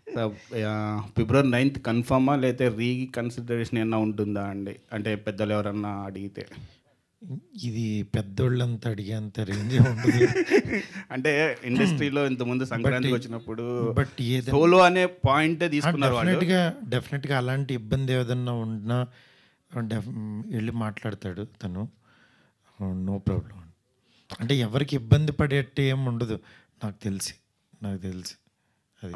so, ఆ, February ninth కన్ఫర్మా లేకపోతే reconsideration ఏమన్నా ఉంటుందా అండి అంటే పెద్దలు ఎవరన్నా అడిగితే ఇది పెద్దోళ్ళంతా అడిగేంత రేంజ్ ఉండదు అంటే ఇండస్ట్రీలో ఇంతకుముందు సంక్రాంతికి వచ్చినప్పుడు బట్ ఏదైనా సోలో అనే పాయింటే తీసుకున్నారు వాళ్ళు డెఫినెట్గా డెఫినెట్గా అలాంటి ఇబ్బంది ఏదన్నా ఉన్నా డెఫ్ వెళ్ళి మాట్లాడతాడు తను నో ప్రాబ్లం అంటే ఎవరికి ఇబ్బంది పడేట్టు ఏం ఉండదు నాకు తెలిసి నాకు తెలిసి అది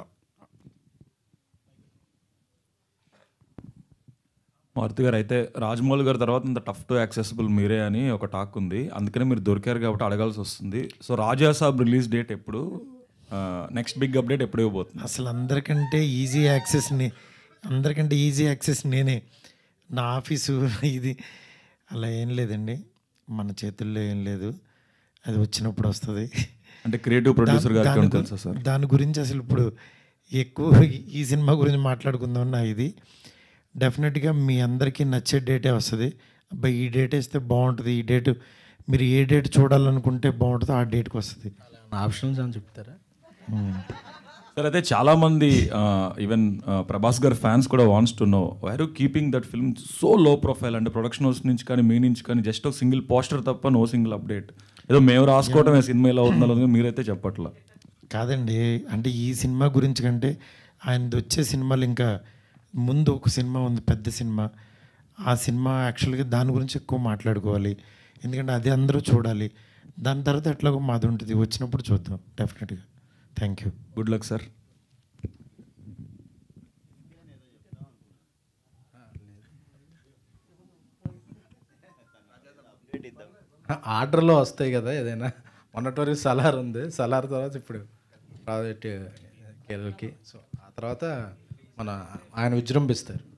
మారుతి గారు అయితే రాజమౌళి గారి తర్వాత ఇంత టఫ్ టు యాక్సెసిబుల్ మీరే అని ఒక టాక్ ఉంది అందుకనే మీరు దొరికారు కాబట్టి అడగాల్సి వస్తుంది so Raja Saab release date ఎప్పుడు నెక్స్ట్ బిగ్ అప్డేట్ ఎప్పుడు ఇవ్వబోతుంది అసలు అందరికంటే ఈజీ యాక్సెస్ నే అందరికంటే ఈజీ యాక్సెస్ నేనే నా ఆఫీసు ఇది అలా ఏం లేదండి మన చేతుల్లో ఏం లేదు అది వచ్చినప్పుడు వస్తుంది అంటే క్రియేటివ్ ప్రొడ్యూసర్ గారికి దాని ఏమైనా గు- తెలుసా సార్ దాని గురించి అసలు ఇప్పుడు ఎక్కువ ఈ సినిమా గురించి మాట్లాడుకుందాం నా ఇది డెఫినెట్గా మీ అందరికీ నచ్చే డేటే వస్తుంది అబ్బాయి ఈ డేట్ వేస్తే బాగుంటుంది ఈ డేట్ మీరు ఏ డేట్ చూడాలనుకుంటే బాగుంటుందో ఆ డేట్కి వస్తుంది ఆప్షన్స్ అని చెప్తారా సార్ అయితే చాలా మంది ఈవెన్ ప్రభాస్ గారి ఫ్యాన్స్ కూడా wants to know why are keeping that film so low profile అంటే ప్రొడక్షన్ హౌస్ నుంచి కానీ మీ నుంచి కానీ జస్ట్ ఒక సింగిల్ పోస్టర్ తప్ప నో సింగిల్ అప్డేట్ ఏదో మేము రాసుకోవడమే సినిమా ఎలా అవుతుందో మీరైతే చెప్పట్లా కాదండి అంటే ఈ సినిమా గురించి కంటే ఆయనది వచ్చే సినిమాలు ఇంకా ముందు ఒక సినిమా ఉంది పెద్ద సినిమా ఆ సినిమా యాక్చువల్గా దాని గురించి ఎక్కువ మాట్లాడుకోవాలి ఎందుకంటే అది అందరూ చూడాలి దాని తర్వాత ఎట్లాగో మాది ఉంటుంది వచ్చినప్పుడు చూద్దాం డెఫినెట్గా thank you good luck sir ఆర్డర్లో వస్తాయి కదా ఏదైనా మొన్నటి వరకు సలార్ ఉంది సలార్ తర్వాత ఇప్పుడు ప్రాజెక్ట్ కేరళకి సో ఆ తర్వాత మన ఆయన విజృంభిస్తారు